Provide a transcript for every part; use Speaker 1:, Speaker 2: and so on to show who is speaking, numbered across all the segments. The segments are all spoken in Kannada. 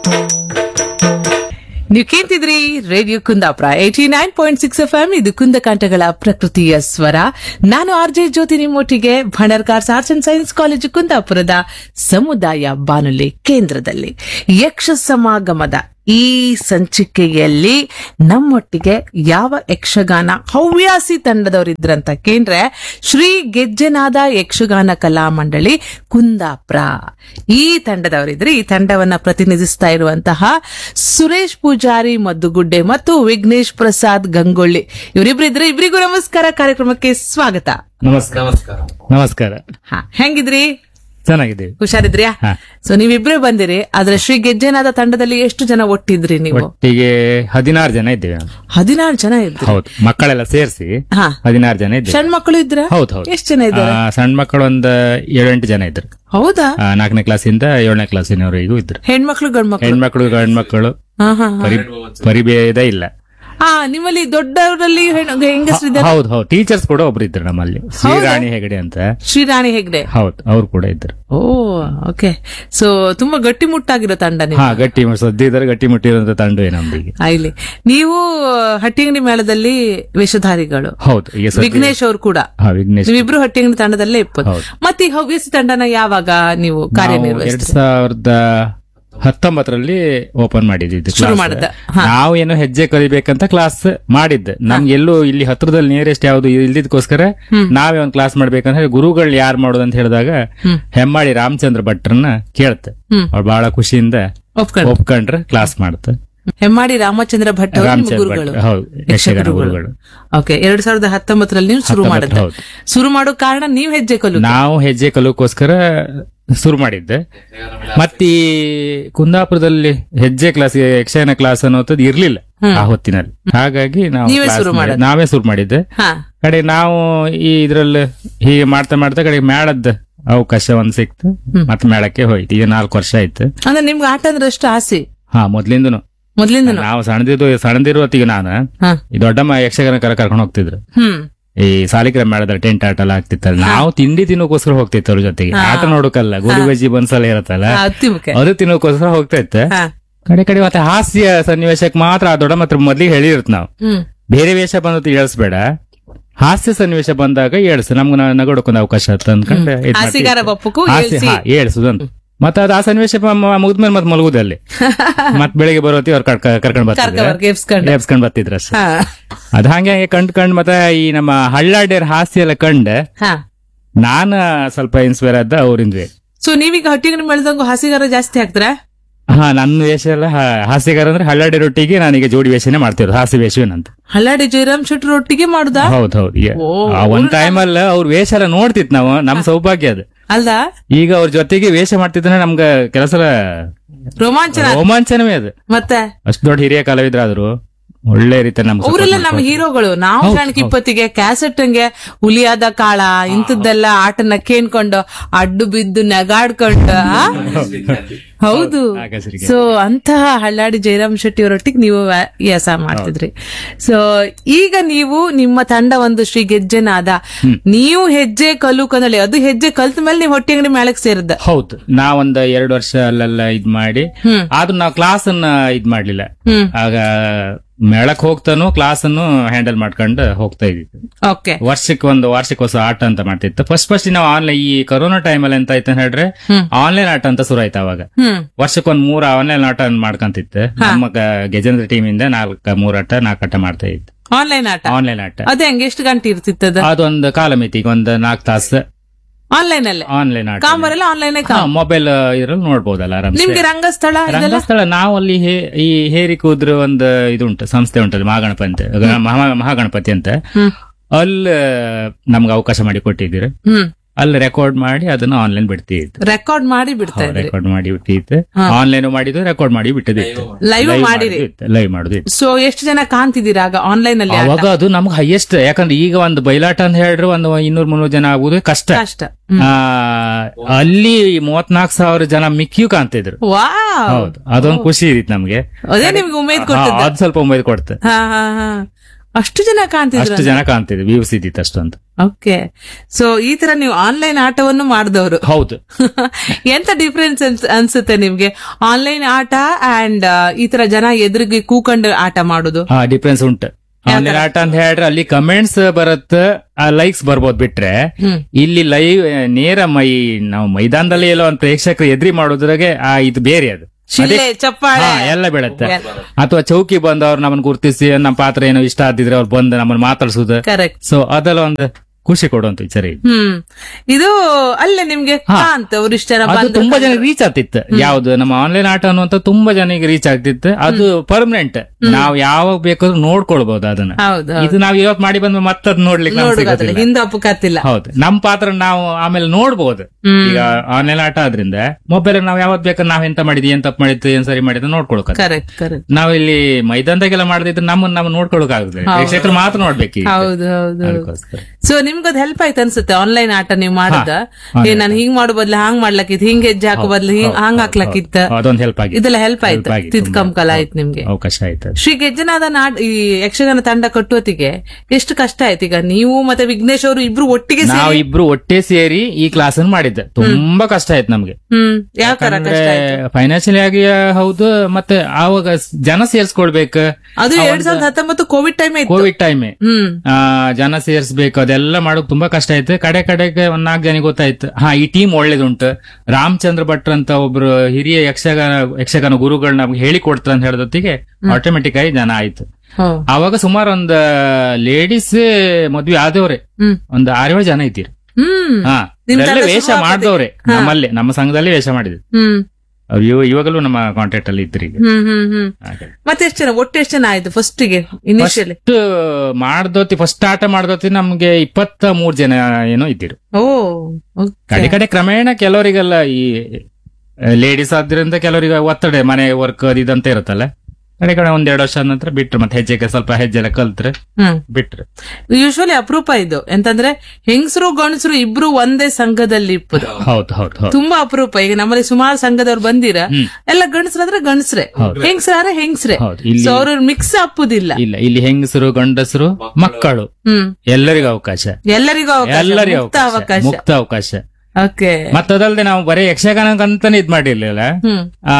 Speaker 1: ನೀವು ಕೇಳ್ತಿದ್ರಿ radio Kundapura eighty nine point six F M ಇದು ಕುಂದಕಾಂಟಗಳ ಪ್ರಕೃತಿಯ ಸ್ವರ ನಾನು ಆರ್ ಜೆ ಜ್ಯೋತಿ ನಿಮ್ಮೊಟ್ಟಿಗೆ Bhandarkars arts and science college ಕುಂದಾಪುರದ ಸಮುದಾಯ ಬಾನುಲಿ ಕೇಂದ್ರದಲ್ಲಿ ಯಕ್ಷ ಸಮಾಗಮದ ಈ ಸಂಚಿಕೆಯಲ್ಲಿ ನಮ್ಮೊಟ್ಟಿಗೆ ಯಾವ ಯಕ್ಷಗಾನ ಹವ್ಯಾಸಿ ತಂಡದವರಿದ್ರಂತ ಕೇಂದ್ರೆ ಶ್ರೀ ಗೆಜ್ಜೆನಾದ ಯಕ್ಷಗಾನ ಕಲಾ ಮಂಡಳಿ ಕುಂದಾಪುರ ಈ ತಂಡದವರಿದ್ರೆ ಈ ತಂಡವನ್ನ ಪ್ರತಿನಿಧಿಸ್ತಾ ಇರುವಂತಹ ಸುರೇಶ್ ಪೂಜಾರಿ ಮದ್ದುಗುಡ್ಡೆ ಮತ್ತು ವಿಘ್ನೇಶ್ ಪ್ರಸಾದ್ ಗಂಗೊಳ್ಳಿ ಇವರಿಬ್ರಿದ್ರೆ ಇಬ್ರಿಗೂ ನಮಸ್ಕಾರ ಕಾರ್ಯಕ್ರಮಕ್ಕೆ ಸ್ವಾಗತ
Speaker 2: ನಮಸ್ಕಾರ ನಮಸ್ಕಾರ ನಮಸ್ಕಾರ
Speaker 1: ಹಾ ಹೆಂಗಿದ್ರಿ
Speaker 2: ಚೆನ್ನಾಗಿದ್ದೀವಿ
Speaker 1: ಹುಷಾರಿದ್ರ್ಯಾ
Speaker 2: ಹಾ.
Speaker 1: ಸೊ ನೀವಿಬ್ರೇ ಬಂದಿರಿ ಆದ್ರೆ ಶ್ರೀ ಗೆಜ್ಜೆನಾದ ತಂಡದಲ್ಲಿ ಎಷ್ಟು ಜನ ಒಟ್ಟಿದ್ರಿ ನೀವು
Speaker 2: ಒಟ್ಟಿಗೆ ಹದಿನಾರು ಜನ ಇದ್ದೇವೆ ನಾವು.
Speaker 1: ಹದಿನಾರು ಜನ ಇದ್ರಿ
Speaker 2: ಹೌದು ಮಕ್ಕಳೆಲ್ಲ ಸೇರಿಸಿ
Speaker 1: ಹಾ
Speaker 2: ಹದಿನಾರು ಜನ ಇದ್ದೇವೆ
Speaker 1: ಸಣ್ಣ ಮಕ್ಕಳು ಇದ್ರ
Speaker 2: ಹೌದು ಹೌದು
Speaker 1: ಎಷ್ಟು ಜನ ಇದ್ದಾರೆ
Speaker 2: ಆ, ಸಣ್ಣ ಮಕ್ಕಳು ಒಂದ್ ಏಳೆಂಟು ಜನ ಇದ್ರು
Speaker 1: ಹೌದಾ
Speaker 2: ಆ, ನಾಲ್ಕನೇ ಕ್ಲಾಸಿಂದ ಏಳನೇ ಕ್ಲಾಸಿನವರೆಗೂ ಇದ್ರು
Speaker 1: ಹೆಣ್ಮಕ್ಳು ಗಂಡ್ಮಕ್ಳು
Speaker 2: ಹೆಣ್ಮಕ್ಳು ಗಂಡ್ಮಕ್ಳು
Speaker 1: ಹಾ ಹಾ ಹಾ.
Speaker 2: ಪರಿ ಪರಿಭೇದ ಇಲ್ಲ
Speaker 1: ಆ ನಿಮ್ಮಲ್ಲಿ ದೊಡ್ಡವರಲ್ಲಿ ಹೆಂಗಸರಿದ್ದಾರೆ
Speaker 2: ಹೌದು ಹೌದು ಟೀಚರ್ಸ್ ಕೂಡ ಒಬ್ರು ಇದ್ರು ನಮ್ಮಲ್ಲಿ ಶ್ರೀರಾಣಿ ಹೆಗಡೆ ಅಂತ
Speaker 1: ಶ್ರೀರಾಣಿ ಹೆಗ್ಡೆ
Speaker 2: ಹೌದು ಅವ್ರು ಕೂಡ ಇದ್ರು
Speaker 1: ಓ ಓಕೆ ಸೊ ತುಂಬಾ ಗಟ್ಟಿಮುಟ್ಟಾಗಿರೋ ತಂಡ ನೀವು
Speaker 2: ಹಾ ಗಟ್ಟಿ ಸದ್ದಿದ್ದಾರೆ ಗಟ್ಟಿ ಮುಟ್ಟಿರುವಂತ ತಂಡವೇ ನಮ್ದಿಗೆ
Speaker 1: ಆ, ಇಲ್ಲಿ ನೀವು ಹಟ್ಟಿಂಗಡಿ ಮೇಳದಲ್ಲಿ ವೇಷಧಾರಿಗಳು
Speaker 2: ಹೌದು ಈಗ ಸದ್ಯ-
Speaker 1: ವಿಘ್ನೇಶ್ ಅವರು ಕೂಡ
Speaker 2: ಹಾ ವಿಘ್ನೇಶ್
Speaker 1: ನೀವಿಬ್ರು ಹಟ್ಟಿಂಗಡಿ ತಂಡದಲ್ಲೇ ಇಪ್ಪತ್ತು
Speaker 2: ಹೌದು.
Speaker 1: ಮತ್ತೆ ಈ ಹವ್ಯಾಸಿ ತಂಡನ ಯಾವಾಗ ನೀವು
Speaker 2: ಎರಡ್
Speaker 1: ಕಾರ್ಯನಿರ್ವಹಿಸ್ತೀರಿ
Speaker 2: ಸಾವಿರದ ಹತ್ತೊಂಬತ್ತರಲ್ಲಿ ಓಪನ್ ಮಾಡಿದ್ದು
Speaker 1: ಶುರು ಮಾಡಿದ್ದ.
Speaker 2: ನಾವು ಏನು ಹೆಜ್ಜೆ ಕಲಿಬೇಕಂತ ಕ್ಲಾಸ್ ಮಾಡಿದ್ದೆ ನಮ್ಗೆ ಎಲ್ಲೂ ಇಲ್ಲಿ ಹತ್ರದಲ್ಲಿ ನಿಯರೆಸ್ಟ್ ಯಾವ್ದು ಇಲ್ದಿದ್ಕೋಸ್ಕರ ನಾವೇ ಒಂದು ಕ್ಲಾಸ್ ಮಾಡ್ಬೇಕಂತ ಹೇಳಿ ಗುರುಗಳು ಯಾರು ಮಾಡೋದು ಅಂತ ಹೇಳಿದಾಗ ಹೆಮ್ಮಾಡಿ ರಾಮಚಂದ್ರ ಭಟ್ರನ್ನ ಕೇಳ್ತೆ
Speaker 1: ಹ್ಮ್.
Speaker 2: ಅವ್ರು ಬಹಳ ಖುಷಿಯಿಂದ
Speaker 1: ಒಪ್ಕೊಂಡು
Speaker 2: ಒಪ್ಕೊಂಡ್ರೆ ಕ್ಲಾಸ್ ಮಾಡ್ತೆ
Speaker 1: ಹೆಮ್ಮಾಡಿ ರಾಮಚಂದ್ರ ಭಟ್ ಅವರು ನಿಮ್ಮ
Speaker 2: ರಾಮಚಂದ್ರ
Speaker 1: ಗುರುಗಳು
Speaker 2: ಭಟ್ ಹೌದು ಯಕ್ಷಗಾನ ಗುರುಗಳು
Speaker 1: ಓಕೆ ಎರಡ್ ಸಾವಿರದ ಹತ್ತೊಂಬತ್ತರಲ್ಲಿ ನೀವು ಶುರು
Speaker 2: ಹತ್ತೊಂಬತ್ತು,
Speaker 1: ಮಾಡಿದ್ದೆ
Speaker 2: ಹೌದು.
Speaker 1: ಶುರು ಮಾಡೋ ಕಾರಣ ನೀವ್ ಹೆಜ್ಜೆ ಕಲು
Speaker 2: ನಾವು ಹೆಜ್ಜೆ ಕಲಿಯೋಕ್ಕೋಸ್ಕರ ಶುರು ಮಾಡಿದ್ದೆ ಮತ್ತೆ ಈ ಕುಂದಾಪುರದಲ್ಲಿ ಹೆಜ್ಜೆ ಕ್ಲಾಸ್ ಯಕ್ಷಗಾನ ಕ್ಲಾಸ್ ಅನ್ನೋದು ಇರ್ಲಿಲ್ಲ ಆ ಹೊತ್ತಿನಲ್ಲಿ ಹಾಗಾಗಿ ನಾವು
Speaker 1: ನೀವೇ
Speaker 2: class
Speaker 1: ಶುರು
Speaker 2: ಮಾಡಿ- ನಾವೇ ಶುರು ಮಾಡಿದ್ದೆ
Speaker 1: ಹಾ
Speaker 2: ಕಡೆ ನಾವು ಈ ಇದ್ರಲ್ಲಿ ಹೀಗೆ ಮಾಡ್ತಾ ಮಾಡ್ತಾ ಕಡೆ ಮೇಳದ ಅವಕಾಶ ಒಂದ್ ಸಿಕ್ತು ಮತ್ತೆ ಮೇಳಕ್ಕೆ ಹೋಯ್ತು ಈಗ ನಾಲ್ಕು ವರ್ಷ ಆಯ್ತು
Speaker 1: ಅಂದ್ರೆ ನಿಮ್ಗೆ ಆಟ ಅಂದ್ರೆ ಅಷ್ಟು ಆಸೆ
Speaker 2: ಹಾ ಮೊದ್ಲಿಂದನು
Speaker 1: ಮೊದ್ಲಿಂದ
Speaker 2: ನಾವು ಸಣ್ಣದಿದ್ದು ಸಣ್ಣದಿರುವತ್ತಿಗೆ ನಾನು
Speaker 1: ಹಾ
Speaker 2: ಈ ದೊಡ್ಡಮ್ಮ ಯಕ್ಷಗಾನ ಕರ ಕರ್ಕೊಂಡು ಹೋಗ್ತಿದ್ರು
Speaker 1: ಹ್ಮ್
Speaker 2: ಈ ಸಾಲಿಗ್ರಾಮ ಮೇಳದಲ್ಲಿ ಟೆಂಟ್ ಆಟ ಎಲ್ಲ ಆಗ್ತಿತ್ತಲ್ಲ ನಾವು ತಿಂಡಿ ತಿನ್ನೋಕೋಸ್ಕರ ಹೋಗ್ತಿತ್ತು ಅವ್ರ ಜೊತೆಗೆ ಆಟ ನೋಡೋಕಲ್ಲ ಗೋಲಿ ಬಜ್ಜಿ ಬನ್ಸಲ ಇರತ್ತಲ್ಲ
Speaker 1: ಆ, ಅತಿ ಮುಖ್ಯ
Speaker 2: ಅದು ತಿನ್ನೋಕೋಸ್ಕರ ಹೋಗ್ತಾ ಇತ್ತು
Speaker 1: ಹಾ
Speaker 2: ಕಡೆ ಕಡೆ ಮತ್ತೆ ಹಾಸ್ಯ ಸನ್ನಿವೇಶಕ್ಕೆ ಮಾತ್ರ ಆ ದೊಡ್ಡ ಮಾತ್ರ ಮೊದ್ಲಿಗೆ ಹೇಳಿರುತ್ತೆ ನಾವು
Speaker 1: ಹ್ಮ್
Speaker 2: ಬೇರೆ ವೇಷ ಬಂದದ್ದು ಏಳ್ಸ್ಬೇಡ ಹಾಸ್ಯ ಸನ್ನಿವೇಶ ಬಂದಾಗ ಏಳ್ಸು ನಮ್ಗೆ ನಾ- ನಗೋಡಕ್ಕೊಂದು ಅವಕಾಶ ಅಂತ ಅನ್ಕೊಂಡು ಇದ್ ಮಾಡ್ತಿದ್ದೆ.
Speaker 1: ಹಾಸಿಗಾರ ಬಪ್ಪಕ್ಕೂ
Speaker 2: ಹಾಸ್ಯ
Speaker 1: ಏಳ್ಸಿ.
Speaker 2: ಹಾ ಏಳ್ಸುದಂತ ಮತ್ತೆ ಅದು ಆ ಸನ್ನಿವೇಶ ಮುಗಿದ್ಮೇಲೆ ಮತ್ತೆ ಮಲಗುದಲ್ಲಿ ಮತ್ ಬೆಳಿಗ್ಗೆ ಬರೋತಿ ಅವ್ರು ಕರ್ಕೊಂಡ್ ಬರ್ತಿದ್ರು
Speaker 1: ಕರ್ಕವರ್ಗೆ ಎಬ್ಸ್ಕೊಂಡು
Speaker 2: ಎಬ್ಸ್ಕೊಂಡ್ ಬರ್ತಿದ್ರು ಅಷ್ಟೇ
Speaker 1: ಹಾ
Speaker 2: ಅದ್ ಹಂಗೆ ಹಂಗೆ ಕಂಡ್ ಕಂಡ್ ಮತ್ತೆ ಈ ನಮ್ಮ ಹಳ್ಳಾಡ್ಯರ್ ಹಾಸ್ಯ ಎಲ್ಲ ಕಂಡ್
Speaker 1: ಹಾ
Speaker 2: ನಾನ ಸ್ವಲ್ಪ ಇನ್ಸ್ಪೈರ್ ಆದ ಅವ್ರಿಂದ
Speaker 1: ಸೊ ನೀವೀಗ ಹಟ್ಟಿಂಗಡಿ ಬೆಳೆದಂಗು ಹಾಸಿಗಾರ ಜಾಸ್ತಿ ಹಾಕ್ತಾರ
Speaker 2: ಹಾ ನನ್ನ ವೇಷ ಎಲ್ಲ ಹಾ- ಹಾಸ್ಯಗಾರ ಅಂದ್ರೆ ಹಳ್ಳಾಡಿ ರೊಟ್ಟಿಗೆ ನಾನೀಗ ಜೋಡಿ ವೇಷನೇ ಮಾಡ್ತಿರೋದು ಹಾಸ್ಯ ವೇಷವೇನಂತ
Speaker 1: ಹಲ್ಲಾಡಿ ಜಯರಾಮ್ ಶೆಟ್ರ್ ಒಟ್ಟಿಗೆ ಮಾಡುದಾ
Speaker 2: ಹೌದ್ ಹೌದು ಈಗ
Speaker 1: ಓ,
Speaker 2: ಆ ಒಂದ್ ಟೈಮ್ ಅಲ್ಲ ಅವ್ರ ವೇಷ ಎಲ್ಲ ನೋಡ್ತಿತ್ ನಾವು ನಮ್ ಸೌಭಾಗ್ಯ ಅದು
Speaker 1: ಅಲ್ದಾ
Speaker 2: ಈಗ ಅವ್ರ ಜೊತೆಗೆ ವೇಷ ಮಾಡ್ತಿದ್ರೆ ನಮ್ಗ ಕೆಲಸ
Speaker 1: ರೋಮಾಂಚನ
Speaker 2: ರೋಮಾಂಚನವೇ ಅದು
Speaker 1: ಮತ್ತೆ
Speaker 2: ಅಷ್ಟು ದೊಡ್ಡ ಹಿರಿಯ ಕಲಾವಿದ್ರಾದ್ರು ಒಳ್ಳೆ ರೀತಿ ನಮ್ಗೆ support
Speaker 1: ಅವರೆಲ್ಲ ನಮ್ಮ
Speaker 2: ಮಾಡ್ಕೊಡ್ತಾರೆ.
Speaker 1: ಹೀರೋಗಳು ನಾವು ಕಾಣಕ್ ಇಪ್ಪತ್ತಿಗೆ ಕ್ಯಾಸೆಟ್ಗೆ ಹುಲಿಯಾದ ಕಾಳ ಇಂಥದ್ದೆಲ್ಲ ಆಟನ ಕೇಳ್ಕೊಂಡು ಅಡ್ಡು ಬಿದ್ದು ನೆಗಾಡ್ಕೊಂಡು ಆ? ಹೌದು
Speaker 2: ಆಕಾಶರಿಗೆ.
Speaker 1: ಸೊ ಅಂತಹ ಹಳ್ಳಾಡಿ ಜಯರಾಮ್ ಶೆಟ್ಟಿ ಅವರೊಟ್ಟಿಗೆ ನೀವು ವ್ಯಾಸ ಮಾಡ್ತಿದ್ರಿ ಸೊ ಈಗ ನೀವು ನಿಮ್ಮ ತಂಡ ಒಂದು ಶ್ರೀ ಗೆಜ್ಜೆನಾದ ನೀವು ಹೆಜ್ಜೆ ಕಲು ಕನಲಿ ಅದು ಹೆಜ್ಜೆ ಕಲ್ತ ಮೇಲೆ ನೀವು ಹೊಟ್ಟೆ ಅಂಗಡಿ ಮೇಳಕ್ ಸೇರಿದ್ದ
Speaker 2: ಹೌದು ನಾವೊಂದ್ ಎರಡ್ ವರ್ಷ ಅಲ್ಲೆಲ್ಲ ಇದ್ ಮಾಡಿ
Speaker 1: ಹ್ಮ್.
Speaker 2: ಆದ್ರೂ ನಾವು ಕ್ಲಾಸ್ ಅನ್ನ ಇದ್ ಮಾಡ್ಲಿಲ್ಲ
Speaker 1: ಹ್ಮ್
Speaker 2: ಆಗ ಮೇಳಕ್ ಹೋಗ್ತಾನು ಕ್ಲಾಸ್ ಅನ್ನು ಹ್ಯಾಂಡಲ್ ಮಾಡ್ಕೊಂಡು ಹೋಗ್ತಾ ಇದ್ದಿತ್ತು
Speaker 1: ಓಕೆ
Speaker 2: ವರ್ಷಕ್ಕೆ ಒಂದು ವಾರ್ಷಿಕೋತ್ಸವ ಆಟ ಅಂತ ಮಾಡ್ತಿತ್ತು ಫಸ್ಟ್ ಫಸ್ಟ್ ನಾವು ಆನ್ಲೈನ್ ಈ ಕೊರೋನಾ ಟೈಮ್ ಅಲ್ಲಿ ಎಂತ ಆಯ್ತು ಅಂತ ಹೇಳಿದ್ರೆ
Speaker 1: ಹ್ಮ್.
Speaker 2: ಆನ್ಲೈನ್ ಆಟ ಅಂತ ಶುರು ಆಯ್ತು ಅವಾಗ
Speaker 1: ಹ್ಮ್
Speaker 2: ವರ್ಷಕ್ಕೊಂದ್ ಮೂರ್ ಆನ್ಲೈನ್ ಆಟ ಮಾಡ್ಕೊಂತಿತ್ತು ನಮ್ಮ ಗ- ಗೆಜೇಂದ್ರ ಟೀಮ್ ಇಂದ ನಾಲ್ಕ ಮೂರ್ ಆಟ ನಾಲ್ಕು ಆಟ ಮಾಡ್ತಾ ಇತ್ತು
Speaker 1: ಆನ್ಲೈನ್ ಆಟ
Speaker 2: ಆನ್ಲೈನ್ ಆಟ
Speaker 1: ಅದೇ ಹಂಗೆ ಎಷ್ಟು ಗಂಟೆ ಇರ್ತಿತ್ತದ
Speaker 2: ಅದೊಂದು ಕಾಲಮಿತಿಗೆ ಒಂದು ನಾಲ್ಕು ತಾಸು
Speaker 1: ಆನ್ಲೈನ್ ಅಲ್ಲೇ
Speaker 2: ಆನ್ಲೈನ್ ಆಟ
Speaker 1: ಕಾಮರೆಲ್ಲ ಆನ್ಲೈನ್
Speaker 2: ಮೊಬೈಲ್ ಇದ್ರಲ್ಲಿ ನೋಡ್ಬೋದಲ್ಲ ಆರಾಮ್
Speaker 1: ನಿಮ್ಗೆ ರಂಗಸ್ಥಳ ಇದೆಲ್ಲ
Speaker 2: ರಂಗಸ್ಥಳ ನಾವು ಅಲ್ಲಿ ಹೇ- ಈ ಹೇರಿ ಕೂದ್ರ ಒಂದು ಇದು ಉಂಟು ಸಂಸ್ಥೆ ಉಂಟಲ್ಲ ಮಹಾಗಣಪತಿ ಅಂತ ಮಹಾ- ಮಹಾಗಣಪತಿ ಅಂತ
Speaker 1: ಹ್ಮ್
Speaker 2: ಅಲ್ಲಿ ನಮ್ಗೆ ಅವಕಾಶ ಮಾಡಿ ಕೊಟ್ಟಿದ್ದೀರಿ
Speaker 1: ಹ್ಮ್
Speaker 2: ಅಲ್ಲಿ ರೆಕಾರ್ಡ್ ಮಾಡಿ ಅದನ್ನ ಆನ್ಲೈನ್ ಬಿಡ್ತಿತ್ತು
Speaker 1: ರೆಕಾರ್ಡ್ ಮಾಡಿ ಬಿಡ್ತಾ ಇದ್ರಿ
Speaker 2: ರೆಕಾರ್ಡ್ ಮಾಡಿ ಬಿಟ್ಟಿತ್ತು ಆನ್ಲೈನ್ ಮಾಡಿದ್ದು ರೆಕಾರ್ಡ್ ಮಾಡಿ ಬಿಟ್ಟದಿತ್ತು
Speaker 1: ಲೈವ್ ಮಾಡಿರಿ
Speaker 2: ಲೈವ್ ಮಾಡುದು
Speaker 1: ಸೊ ಎಷ್ಟು ಜನ ಕಾಣ್ತಿದ್ದೀರಾ ಆಗ ಆನ್ಲೈನ್ ಅಲ್ಲಿ ಆಟ?
Speaker 2: ಅವಾಗ ಅದು ನಮ್ಗೆ ಹೈಯೆಸ್ಟ್ ಯಾಕಂದ್ರೆ ಈಗ ಒಂದು ಬಯಲಾಟ ಅಂತ ಹೇಳಿದ್ರೆ ಒಂದು ಇನ್ನೂರ್ ಮುನ್ನೂರು ಜನ ಆಗುದು ಕಷ್ಟ
Speaker 1: ಕಷ್ಟ ಹ್ಮ್.
Speaker 2: ಆ, ಅಲ್ಲಿ ಮೂವತ್ನಾಲ್ಕು ಸಾವಿರ ಜನ ಮಿಕ್ಕಿಯೂ ಕಾಣ್ತಿದ್ರು
Speaker 1: ವಾವ್
Speaker 2: ಹೌದು ಅದೊಂದು ಖುಷಿ ಇತ್ತು ನಮ್ಗೆ
Speaker 1: ಅದೇ ನಿಮ್ಗೆ ಉಮೇದ್
Speaker 2: ಹಾ,
Speaker 1: ಕೊಟ್ಟದ್ದು
Speaker 2: ಅದ್ ಸ್ವಲ್ಪ ಒಂಬೈದು ಕೊಡ್ತೆ
Speaker 1: ಹಾ ಹಾ ಹಾ ಅಷ್ಟು ಜನ ಕಾಣ್ತಿದ್ರು
Speaker 2: ಅಷ್ಟು ಜನ ಕಾಣ್ತಿದ್ವಿ ವ್ಯೂಸ್ ಇದ್ದಿತ್ತು ಅಷ್ಟು ಅಂತ
Speaker 1: ಓಕೆ ಸೊ ಈ ತರ ನೀವು ಆನ್ಲೈನ್ ಆಟವನ್ನು ಮಾಡಿದವರು
Speaker 2: ಹೌದು
Speaker 1: ಎಂತ ಡಿಫ್ರೆನ್ಸ್ ಅನ್ಸುತ್ತೆ ನಿಮ್ಗೆ ಆನ್ಲೈನ್ ಆಟ ಅಂಡ್ ಈ ತರ ಜನ ಎದುರಿಗೆ ಕೂಕೊಂಡು ಆಟ ಮಾಡುದು
Speaker 2: ಹಾ ಡಿಫ್ರೆನ್ಸ್ ಉಂಟು ಆನ್ಲೈನ್ ಆಟ ಅಂತ ಹೇಳಿದ್ರೆ ಅಲ್ಲಿ ಕಮೆಂಟ್ಸ್ ಬರತ್ತ ಲೈಕ್ಸ್ ಬರ್ಬೋದು ಬಿಟ್ರೆ
Speaker 1: ಹ್ಮ್
Speaker 2: ಇಲ್ಲಿ ಲೈವ್ ನೇರ ಮೈ ನಾವು ಮೈದಾನದಲ್ಲಿ ಎಲ್ಲೋ ಒಂದು ಪ್ರೇಕ್ಷಕರು ಎದ್ರಿ ಮಾಡೋದ್ರಾಗೆ ಆ ಇದು ಬೇರೆ ಅದು
Speaker 1: ಶಿಲೆ ಚಪ್ಪಾಳೆ
Speaker 2: ಹಾ ಎಲ್ಲ ಬೀಳತ್ತೆ ಅಥವಾ ಚೌಕಿ ಬಂದು ಅವ್ರು ನಮ್ಮನ್ನ ಗುರ್ತಿಸಿ ನಮ್ಮ ಪಾತ್ರ ಏನೋ ಇಷ್ಟ ಆದಿದ್ರೆ ಅವ್ರು ಬಂದು ನಮ್ಮನ್ನ ಮಾತಾಡ್ಸುದು
Speaker 1: ಕರೆಕ್ಟ್
Speaker 2: ಸೊ ಅದೆಲ್ಲ ಒಂದು ಖುಷಿ ಕೊಡುವಂತ ವಿಚಾರ ಇದು
Speaker 1: ಹ್ಮ್ ಇದು ಅಲ್ಲೇ ನಿಮ್ಗೆ ಕಾಂತ ಅವ್ರು ಇಷ್ಟ ಜನ
Speaker 2: ಅದು
Speaker 1: ಬಂದ್ರು
Speaker 2: ತುಂಬಾ ಜನ ರೀಚ್ ಆಗ್ತಿತ್ತು ಯಾವ್ದು ನಮ್ಮ ಆನ್ಲೈನ್ ಆಟ ಅನ್ನುವಂತ ತುಂಬಾ ಜನಕ್ಕೆ ರೀಚ್ ಆಗ್ತಿತ್ತು ಅದು ಪರ್ಮನೆಂಟ್ ನಾವ್ ಯಾವಾಗ ಬೇಕಾದ್ರೂ ನೋಡ್ಕೊಳ್ಬಹುದು ಅದನ್ನ
Speaker 1: ಹೌದು
Speaker 2: ಇದು ನಾವ್ ಇವತ್ ಮಾಡಿ ಬಂದ್ ಮತ್ತದ್ ನೋಡ್ಲಿಕ್ಕೆ ನಮ್ಗೆ
Speaker 1: ನೋಡುಗಾದ್ರೆ
Speaker 2: ಸಿಗೋದಿಲ್ಲ.
Speaker 1: ಹಿಂದೆ ಅಪ್ಪುಕತ್ತಿಲ್ಲ
Speaker 2: ಹೌದು ನಮ್ ಪಾತ್ರ ನಾವು ಆಮೇಲೆ ನೋಡ್ಬೋದು
Speaker 1: ಹ್ಮ್.
Speaker 2: ಈಗ ಆನ್ಲೈನ್ ಆಟ ಆದ್ರಿಂದ ಮೊಬೈಲ್ ನಾವ್ ಯಾವತ್ ಬೇಕಾದ್ರೆ ನಾವ್ ಎಂತ ಮಾಡಿದ್ವಿ ಏನ್ ತಪ್ಪು ಮಾಡಿದ್ದು ಏನ್ ಸರಿ ಮಾಡಿದ್ದು ನೋಡ್ಕೊಳಕ
Speaker 1: ಕರೆಕ್ಟ್ ಕರೆಕ್ಟ್
Speaker 2: ನಾವ್ ಇಲ್ಲಿ ಮೈದಾನದಾಗೆಲ್ಲ ಮಾಡದಿದ್ರೆ ನಮ್ಮನ್ನ ನಾವು ನೋಡ್ಕೊಳಕ್ ಆಗುದಿಲ್ಲ ಪ್ರೇಕ್ಷಕರು ಮಾತ್ರ ನೋಡ್ಬೇಕು ಈಗ.
Speaker 1: ಹೌದು ಹೌದು
Speaker 2: ಅದಕ್ಕೋಸ್ಕರ
Speaker 1: ಸೊ ನಿಮ್ಗದ್ ಹೆಲ್ಪ್ ಆಯ್ತು ಅನ್ಸುತ್ತೆ ಆನ್ಲೈನ್ ಆಟ ನೀವು ಮಾಡದ ಏ ನಾನು ಹಿಂಗ್ ಮಾಡೋ ಬದ್ಲು ಹಾಂಗ್ ಮಾಡ್ಲಕ್ಕಿತ್ತು ಹಿಂಗ್ ಹೆಜ್ಜೆ ಹಾಕೋ ಬದ್ಲು ಹಿಂಗ್ ಹಾಂಗ್ ಹಾಕ್ಲಕ್ಕಿತ್ತ
Speaker 2: ಅದೊಂದು ಹೆಲ್ಪ್ ಆಗಿದೆ
Speaker 1: ಇದೆಲ್ಲ ಹೆಲ್ಪ್ ಆಯ್ತು
Speaker 2: Help ಆಗಿದೆ,
Speaker 1: ತಿದ್ಕಂಕಲ ಆಯ್ತು ನಿಮ್ಗೆ
Speaker 2: ಅವಕಾಶ ಆಯ್ತು
Speaker 1: ಶ್ರೀ ಗೆಜ್ಜನಾದ ನಾಡ್ ಈ ಯಕ್ಷಗಾನ ತಂಡ ಕಟ್ಟುವತ್ತಿಗೆ ಎಷ್ಟು ಕಷ್ಟ ಆಯ್ತು ಈಗ ನೀವು ಮತ್ತೆ ವಿಘ್ನೇಶ್ ಅವರು ಇಬ್ರು ಒಟ್ಟಿಗೆ ಸೇರಿ
Speaker 2: ನಾವ್ ಇಬ್ರು ಒಟ್ಟೆ ಸೇರಿ ಈ ಕ್ಲಾಸ್ ಅನ್ನು ಮಾಡಿದ್ದೆ ತುಂಬಾ ಕಷ್ಟ ಆಯ್ತು ನಮ್ಗೆ
Speaker 1: ಹ್ಮ್ ಯಾವ ತರ ಕಷ್ಟ ಆಯ್ತು
Speaker 2: ಫೈನಾನ್ಷಿಯಲಿ ಆಗಿ ಹೌದು ಮತ್ತೆ ಆವಾಗ ಜನ ಸೇರ್ಸ್ಕೊಳ್ಬೇಕು
Speaker 1: ಅದು ಎರಡ್ ಸಾವಿರದ ಹತ್ತೊಂಬತ್ತು ಕೋವಿಡ್ ಟೈಮ್ ಇತ್ತು
Speaker 2: ಕೋವಿಡ್ ಟೈಮ್
Speaker 1: ಹ್ಮ್
Speaker 2: ಜನ ಸೇರ್ಸ್ಬೇಕು ಅದೆಲ್ಲ ಮಾಡೋಕ್ ತುಂಬಾ ಕಷ್ಟ ಆಯ್ತು ಕಡೆ ಕಡೆಗೆ ಒಂದ್ ನಾಲ್ಕು ಜನ ಗೊತ್ತಾಯ್ತು ಹಾ ಈ ಟೀಮ್ ಒಳ್ಳೇದುಂಟು ರಾಮಚಂದ್ರ ಭಟ್ರ್ ಅಂತ ಒಬ್ರು ಹಿರಿಯ ಯಕ್ಷಗಾನ ಯಕ್ಷಗಾನ ಗುರುಗಳು ನಮ್ಗೆ ಹೇಳಿ ಕೊಡ್ತಾರೆ ಅಂತ ಹೇಳಿದೊತ್ತಿಗೆ ಆಟೋಮೆಟಿಕ್ ಆಗಿ ಜನ ಆಯ್ತು
Speaker 1: ಹೋ.
Speaker 2: ಅವಾಗ ಸುಮಾರು ಒಂದ್ ಲೇಡೀಸ್ ಮದ್ವೆ ಆದವ್ರೆ
Speaker 1: ಹ್ಮ್
Speaker 2: ಒಂದ್ ಆರೇಳು ಜನ ಇದ್ದೀರಿ
Speaker 1: ಹ್ಮ್
Speaker 2: ಹಾ
Speaker 1: ನಿಮ್
Speaker 2: ಎಲ್ಲ
Speaker 1: ತಂಡ
Speaker 2: ವೇಷ
Speaker 1: ಶುರು
Speaker 2: ಮಾಡ್ದವ್ರೆ ನಮ್ಮಲ್ಲಿ ನಮ್ಮ ಸಂಘದಲ್ಲಿ ವೇಷ ಮಾಡಿದ್ರು
Speaker 1: ಹ್ಮ್
Speaker 2: ಅವ್ರು ಇವ- ಇವಾಗಲೂ ನಮ್ಮ ಕಾಂಟ್ಯಾಕ್ಟ್ ಅಲ್ಲಿ ಇದ್ರಿ ಈಗ
Speaker 1: ಹ್ಮ್ ಹ್ಮ್ ಹ್ಮ್ ಮತ್ತೆ ಎಷ್ಟು ಜನ ಒಟ್ಟು ಎಷ್ಟು ಜನ ಆಯ್ತು ಫಸ್ಟ್ ಗೆ ಇನಿಷಿಯಲಿ
Speaker 2: ಫಸ್ಟ್ ಮಾಡ್ದೋತಿ ಫಸ್ಟ್ ಆಟ ಮಾಡ್ದೋತಿ ನಮ್ಗೆ ಇಪ್ಪತ್ತ ಮೂರ್ ಜನ ಏನೋ ಇದ್ದಿರು
Speaker 1: ಓ
Speaker 2: ಕಡೆ ಕಡೆ ಕ್ರಮೇಣ ಕೆಲವರಿಗೆಲ್ಲ ಈ ಲೇಡೀಸ್ ಆದ್ರಿಂದ ಕೆಲವರಿಗೆ ಒತ್ತಡ ಮನೆ ವರ್ಕ್ ಅದು ಇದಂತ ಇರುತ್ತಲ್ಲ ಕಡೆ ಕಡೆ ಒಂದೆರಡು ವರ್ಷ ನಂತರ ಬಿಟ್ರು ಮತ್ತೆ ಹೆಜ್ಜೆಗೆ ಸ್ವಲ್ಪ ಹೆಜ್ಜೆ ಎಲ್ಲ ಕಲ್ತ್ರೆ
Speaker 1: ಹ್ಮ್
Speaker 2: ಬಿಟ್ರು
Speaker 1: ಯೂಶುವಲಿ ಅಪರೂಪ ಇದು ಎಂತಂದ್ರೆ ಹೆಂಗಸರು ಗಂಡಸರು ಇಬ್ರು ಒಂದೇ ಸಂಘದಲ್ಲಿ ಇಪ್ಪದು
Speaker 2: ಹೌದು ಹೌದು ಹೌದು
Speaker 1: ತುಂಬಾ ಅಪರೂಪ ಈಗ ನಮ್ಮಲ್ಲಿ ಸುಮಾರು ಸಂಘದವ್ರು ಬಂದಿರ
Speaker 2: ಹ್ಮ್.
Speaker 1: ಎಲ್ಲ ಗಂಡಸ್ರಾದ್ರೆ ಗಂಡಸ್ರೆ ಹೆಂಗಸ್ರಾದ್ರೆ ಹೆಂಗಸ್ರೆ
Speaker 2: ಹೌದು ಇಲ್ಲಿ
Speaker 1: ಸೊ ಅವ್ರು ಮಿಕ್ಸ್ ಅಪ್ಪುದಿಲ್ಲ
Speaker 2: ಇಲ್ಲ ಇಲ್ಲಿ ಹೆಂಗಸರು ಗಂಡಸರು ಮಕ್ಕಳು
Speaker 1: ಹ್ಮ್
Speaker 2: ಎಲ್ಲರಿಗೂ ಅವಕಾಶ
Speaker 1: ಎಲ್ಲರಿಗೂ ಅವಕಾಶ
Speaker 2: ಎಲ್ಲರಿಗೂ
Speaker 1: ಮುಕ್ತ
Speaker 2: ಅವಕಾಶ
Speaker 1: ಅವಕಾಶ
Speaker 2: ಮುಕ್ತ ಅವಕಾಶ
Speaker 1: ಓಕೆ
Speaker 2: ಮತ್ತದಲ್ದೆ ನಾವು ಬರೀ ಯಕ್ಷಗಾನಕ್ಕಂತಾನೆ ಇದ್ ಮಾಡಿರ್ಲಿಲ್ಲ
Speaker 1: ಹ್ಮ್
Speaker 2: ಆ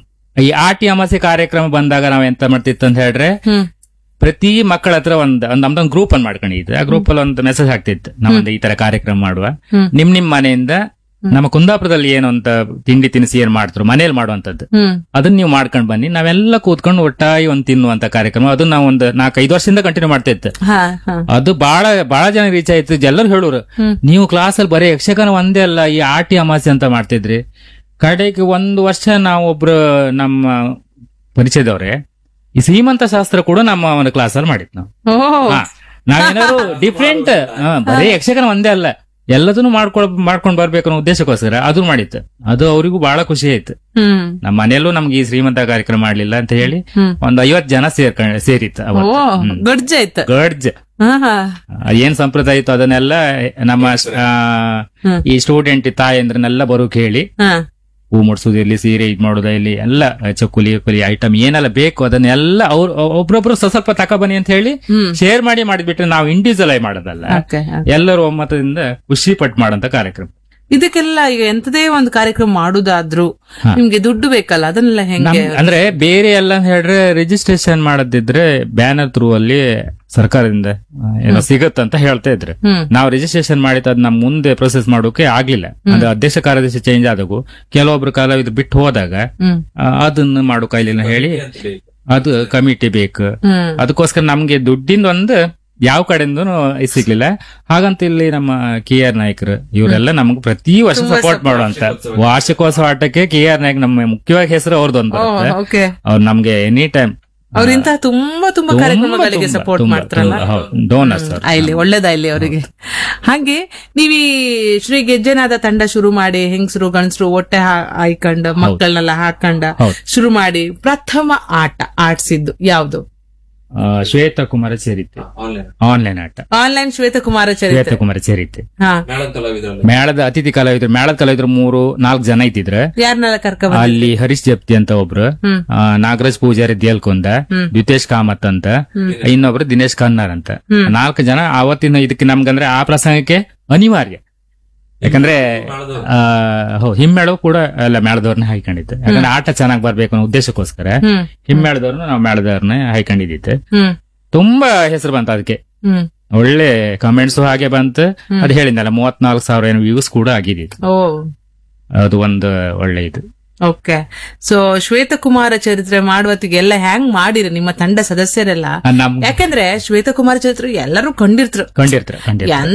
Speaker 2: ಈ ಆಟಿ ಅಮಾಸೆ ಕಾರ್ಯಕ್ರಮ ಬಂದಾಗ ನಾವ್ ಎಂತ ಮಾಡ್ತಿತ್ತು ಅಂತ ಹೇಳ್ರೆ
Speaker 1: ಹ್ಮ್
Speaker 2: ಪ್ರತಿ ಮಕ್ಕಳ ಹತ್ರ ಒಂದ್ ಒಂದ್ ನಮ್ದೊಂದು ಗ್ರೂಪ್ ಅನ್ನು ಮಾಡ್ಕೊಂಡಿದ್ದು ಆ ಗ್ರೂಪ್ ಅಲ್ಲಿ ಒಂದು ಮೆಸೇಜ್ ಹಾಕ್ತಿತ್ತು ನಾವೊಂದು ಈ ತರ ಕಾರ್ಯಕ್ರಮ ಮಾಡುವ
Speaker 1: ಹ್ಮ್.
Speaker 2: ನಿಮ್ ನಿಮ್ ಮನೆಯಿಂದ ನಮ್ಮ ಕುಂದಾಪುರದಲ್ಲಿ ಏನು ಅಂತ ತಿಂಡಿ ತಿನಿಸಿ ಏನ್ ಮಾಡ್ತಾರೆ ಮನೇಲಿ ಮಾಡುವಂತದ್ದು
Speaker 1: ಹ್ಮ್
Speaker 2: ಅದನ್ನ ನೀವು ಮಾಡ್ಕೊಂಡ್ ಬನ್ನಿ ನಾವೆಲ್ಲ ಕೂತ್ಕೊಂಡು ಒಟ್ಟಾಗಿ ಒಂದ್ ತಿನ್ನುವಂತ ಕಾರ್ಯಕ್ರಮ ಅದನ್ನ ನಾವು ಒಂದು ನಾಲ್ಕೈದು ವರ್ಷದಿಂದ ಕಂಟಿನ್ಯೂ ಮಾಡ್ತಾ ಇತ್ತು
Speaker 1: ಹಾ ಹಾ
Speaker 2: ಅದು ಬಹಳ ಬಹಳ ಜನ ರೀಚ್ ಆಯ್ತು ಎಲ್ಲರೂ ಹೇಳೋರು
Speaker 1: ಹ್ಮ್.
Speaker 2: ನೀವು ಕ್ಲಾಸಲ್ಲಿ ಬರೀ ಯಕ್ಷಗಾನ ಒಂದೇ ಅಲ್ಲ ಈ ಆಟಿ ಅಮಾಸೆ ಅಂತ ಮಾಡ್ತಿದ್ರಿ ಕಡೆಗೆ ಒಂದು ವರ್ಷ ನಾವು ಒಬ್ರು ನಮ್ಮ ಪರಿಚಯದವ್ರೆ ಈ ಶ್ರೀಮಂತ ಶಾಸ್ತ್ರ ಕೂಡ ನಮ್ಮ ಒಂದು ಕ್ಲಾಸಲ್ಲಿ ಮಾಡಿದ್ ನಾವು
Speaker 1: ಓ
Speaker 2: ಹಾ, ನಾವೇನಾದ್ರು ಡಿಫ್ರೆಂಟ್ ಬರೀ ಯಕ್ಷಗಾನ ಒಂದೇ ಅಲ್ಲ ಎಲ್ಲದನ್ನು ಮಾಡ್ಕೊಳ್ ಮಾಡ್ಕೊಂಡ್ ಬರ್ಬೇಕು ಅನ್ನೋ ಉದ್ದೇಶಕ್ಕೋಸ್ಕರ ಅದು ಮಾಡಿತ್ತು ಅದು ಅವರಿಗೂ ಬಹಳ ಖುಷಿ ಆಯ್ತು
Speaker 1: ಹ್ಮ್
Speaker 2: ನಮ್ಮ ಮನೆಯಲ್ಲೂ ನಮ್ಗೆ ಈ ಶ್ರೀಮಂತ ಕಾರ್ಯಕ್ರಮ ಮಾಡ್ಲಿಲ್ಲ ಅಂತ ಹೇಳಿ
Speaker 1: ಹ್ಮ್
Speaker 2: ಒಂದ್ ಐವತ್ ಜನ ಸೇರ್ಕೊಂಡ್ ಸೇರಿತ್ತು
Speaker 1: ಓ
Speaker 2: ಅವತ್ತು ಹ್ಮ್.
Speaker 1: ಗಡ್ಜ ಆಯ್ತು
Speaker 2: ಗಡ್ಜ್
Speaker 1: ಹಾ ಹಾ
Speaker 2: ಆ, ಏನ್ ಸಂಪ್ರದಾಯ ಇತ್ತು ಅದನ್ನೆಲ್ಲ ನಮ್ಮ ಆ,
Speaker 1: ಹ್ಮ್.
Speaker 2: ಈ ಸ್ಟೂಡೆಂಟ್ ತಾಯಂದ್ರನ್ನೆಲ್ಲ ಬರೋಕ್ ಹೇಳಿ
Speaker 1: ಹಾ
Speaker 2: ಹೂ ಮುಡ್ಸೋದಿರ್ಲಿ ಸೀರೆ ಇದ್ ಮಾಡೋದ ಇಲ್ಲಿ ಎಲ್ಲ ಚಕ್ಕುಲಿ ಕುಲಿ ಐಟಮ್ ಏನೆಲ್ಲ ಬೇಕು ಅದನ್ನೆಲ್ಲ ಅವ್ರು ಒಬ್ರೊಬ್ರು ಸ್ವಲ್ಪ ಸ್ವಲ್ಪ ತಕ ಬನ್ನಿ ಅಂತ ಹೇಳಿ
Speaker 1: ಹ್ಮ್
Speaker 2: ಶೇರ್ ಮಾಡಿ ಮಾಡಿದ್ಬಿಟ್ರೆ ನಾವು ಇಂಡಿವಿಜುವಲ್ ಆಗಿ ಮಾಡೋದಲ್ಲ
Speaker 1: ಓಕೆ
Speaker 2: ಎಲ್ಲರೂ ಒಮ್ಮತದಿಂದ ಖುಷಿ ಪಟ್ಟು ಮಾಡೋಂತ ಕಾರ್ಯಕ್ರಮ
Speaker 1: ಇದಕ್ಕೆಲ್ಲ ಈಗ ಎಂತದೇ ಒಂದು ಕಾರ್ಯಕ್ರಮ ಮಾಡುದಾದ್ರು
Speaker 2: ಹಾ.
Speaker 1: ನಿಮ್ಗೆ ದುಡ್ಡು ಬೇಕಲ್ಲ ಅದನ್ನೆಲ್ಲ ಹೆಂಗೆ
Speaker 2: ನಮ್- ಅಂದ್ರೆ ಬೇರೆ ಎಲ್ಲ ಅಂತ ಹೇಳಿದ್ರೆ ರಿಜಿಸ್ಟ್ರೇಷನ್ ಮಾಡದಿದ್ರೆ ಬ್ಯಾನರ್ ಥ್ರೂ ಅಲ್ಲಿ ಸರ್ಕಾರದಿಂದ ಆ, ಏನೋ ಸಿಗತ್ತಂತ ಹೇಳ್ತಾ ಇದ್ರೆ
Speaker 1: ಹ್ಮ್
Speaker 2: ನಾವು ರಿಜಿಸ್ಟ್ರೇಷನ್ ಮಾಡಿದ ಅದ್ ನಮ್ ಮುಂದೆ ಪ್ರೊಸೆಸ್ ಮಾಡೋಕೆ ಆಗ್ಲಿಲ್ಲ ಅಂದ್ರೆ ಅಧ್ಯಕ್ಷ ಕಾರ್ಯದರ್ಶಿ ಚೇಂಜ್ ಆದಾಗೂ ಕೆಲವೊಬ್ರು ಕಲಾವಿದ್ರು ಬಿಟ್ಟು ಹೋದಾಗ
Speaker 1: ಹ್ಮ್
Speaker 2: ಆ, ಅದನ್ನ ಮಾಡೋ ಕೈಲಿನ ಹೇಳಿ ಅದು ಕಮಿಟಿ ಬೇಕು
Speaker 1: ಹ್ಮ್
Speaker 2: ಅದಕ್ಕೋಸ್ಕರ ನಮ್ಗೆ ದುಡ್ಡಿಂದ ಒಂದು ಯಾವ ಕಡೆಯಿಂದನೂ ಇದ್ ಸಿಗ್ಲಿಲ್ಲ ಹಾಗಂತ ಇಲ್ಲಿ ನಮ್ಮ ಕೆ ಆರ್ ನಾಯ್ಕರು ಇವರೆಲ್ಲ ನಮ್ಗೆ ಪ್ರತಿ ವರ್ಷ ಸಪೋರ್ಟ್ ಮಾಡುವಂತ ವಾರ್ಷಿಕೋತ್ಸವ ಆಟಕ್ಕೆ ಕೆ ಆರ್ ನಾಯ್ಕ್ ನಮ್ಮ ಮುಖ್ಯವಾಗಿ ಹೆಸರು ಅವ್ರದ್ದೊಂದು ಬರುತ್ತೆ
Speaker 1: ಓಕೆ
Speaker 2: ಅವ್ರು ನಮ್ಗೆ ಎನಿ ಟೈಮ್
Speaker 1: ಅವ್ರಿಂತಹ ತುಂಬಾ ತುಂಬಾ ಕಾರ್ಯಕ್ರಮಗಳಿಗೆ ಸಪೋರ್ಟ್ ಮಾಡ್ತಾರಲ್ಲ
Speaker 2: ಡೋನರ್ಸ್
Speaker 1: ಆ, ಇಲ್ಲಿ ಒಳ್ಳೇದಾ ಇಲ್ಲಿ ಅವರಿಗೆ ಹಾಗೆ ನೀವ್ ಈ ಶ್ರೀ ಗೆಜ್ಜೆನಾದ ತಂಡ ಶುರು ಮಾಡಿ ಹೆಂಗಸರು ಗಂಡಸರು ಹೊಟ್ಟೆ ಹಾ- ಹಾಯ್ಕೊಂಡ ಮಕ್ಕಳನ್ನೆಲ್ಲ ಹಾಕೊಂಡ
Speaker 2: ಹೌದು.
Speaker 1: ಶುರು ಮಾಡಿ ಪ್ರಥಮ ಆಟ ಆಡ್ಸಿದ್ದು ಯಾವ್ದು
Speaker 2: ಆ, ಶ್ವೇತಕುಮಾರ ಚರಿತೆ
Speaker 3: ಆನ್ಲೈನ್
Speaker 2: ಆನ್ಲೈನ್ ಆಟ
Speaker 1: ಆನ್ಲೈನ್ ಶ್ವೇತಕುಮಾರ ಚರಿತ್ರೆ
Speaker 2: ಶ್ವೇತಕುಮಾರ ಚರಿತೆ
Speaker 1: ಹಾ
Speaker 3: ಮೇಳದ ಕಲಾವಿದರಲ್ಲಿ
Speaker 2: ಮೇಳದ ಅತಿಥಿ ಕಲಾವಿದರು ಮೇಳದ ಕಲಾವಿದರು ಮೂರು ನಾಲ್ಕು ಜನ ಇದ್ದಿದ್ರ
Speaker 1: ಯಾರನ್ನೆಲ್ಲ ಕರ್ಕ
Speaker 2: ಅಲ್ಲಿ ಹರೀಶ್ ಜಪ್ತಿ ಅಂತ ಒಬ್ರು
Speaker 1: ಹ್ಮ್.
Speaker 2: ಆ, ನಾಗರಾಜ್ ಪೂಜಾರಿ ದೇಲ್ಕೊಂದ ದ್ವಿತೇಶ್ ಕಾಮತ್ ಅಂತ ಇನ್ನೊಬ್ರು ದಿನೇಶ್ ಕನ್ನಾರ್ ಅಂತ ನಾಲ್ಕು ಜನ ಅವತ್ತಿನ ಇದಕ್ಕೆ ನಮ್ಗಂದ್ರೆ ಆ ಪ್ರಸಂಗಕ್ಕೆ ಅನಿವಾರ್ಯ ಯಾಕಂದ್ರೆ ಆ, ಹೋ ಹಿಮ್ಮೇಳವು ಕೂಡ ಎಲ್ಲ ಮೇಳದವ್ರನ್ನ ಹಾಕೊಂಡಿತ್ತು ಯಾಕಂದ್ರೆ ಆಟ ಚೆನ್ನಾಗಿ ಬರ್ಬೇಕು ಅನ್ನೋ ಉದ್ದೇಶಕ್ಕೋಸ್ಕರ
Speaker 1: ಹ್ಮ್
Speaker 2: ಹಿಮ್ಮೇಳದವ್ರನ್ನ ನಾವು ಮೇಳದವ್ರನ್ನ ಹಾಕೊಂಡಿದ್ದಿತ್ತು
Speaker 1: ಹ್ಮ್
Speaker 2: ತುಂಬಾ ಹೆಸರು ಬಂತ ಅದಕ್ಕೆ
Speaker 1: ಹ್ಮ್
Speaker 2: ಒಳ್ಳೆ ಕಮೆಂಟ್ಸ್ ಹಾಗೆ ಬಂತು ಅದು ಹೇಳಿದ್ನಲ್ಲ ಮೂವತ್ನಾಲ್ಕು ಸಾವಿರ ಏನೋ ವ್ಯೂಸ್ ಕೂಡ ಆಗಿದ್ದಿತ್ತು
Speaker 1: ಓ
Speaker 2: ಅದು ಒಂದು ಒಳ್ಳೆ ಇದು
Speaker 1: ಓಕೆ ಸೊ ಶ್ವೇತಕುಮಾರ ಚರಿತ್ರೆ ಮಾಡುವತ್ತಿಗೆ ಎಲ್ಲ ಹ್ಯಾಂಗ್ ಮಾಡಿರಿ ನಿಮ್ಮ ತಂಡ ಸದಸ್ಯರೆಲ್ಲ
Speaker 2: ಆ, ನಮ್
Speaker 1: ಯಾಕಂದ್ರೆ ಶ್ವೇತಕುಮಾರ ಚರಿತ್ರೆ ಎಲ್ಲರೂ ಕಂಡಿರ್ತ್ರು
Speaker 2: ಕಂಡಿರ್ತಾರೆ ಕಂಡಿರ್ತಾರೆ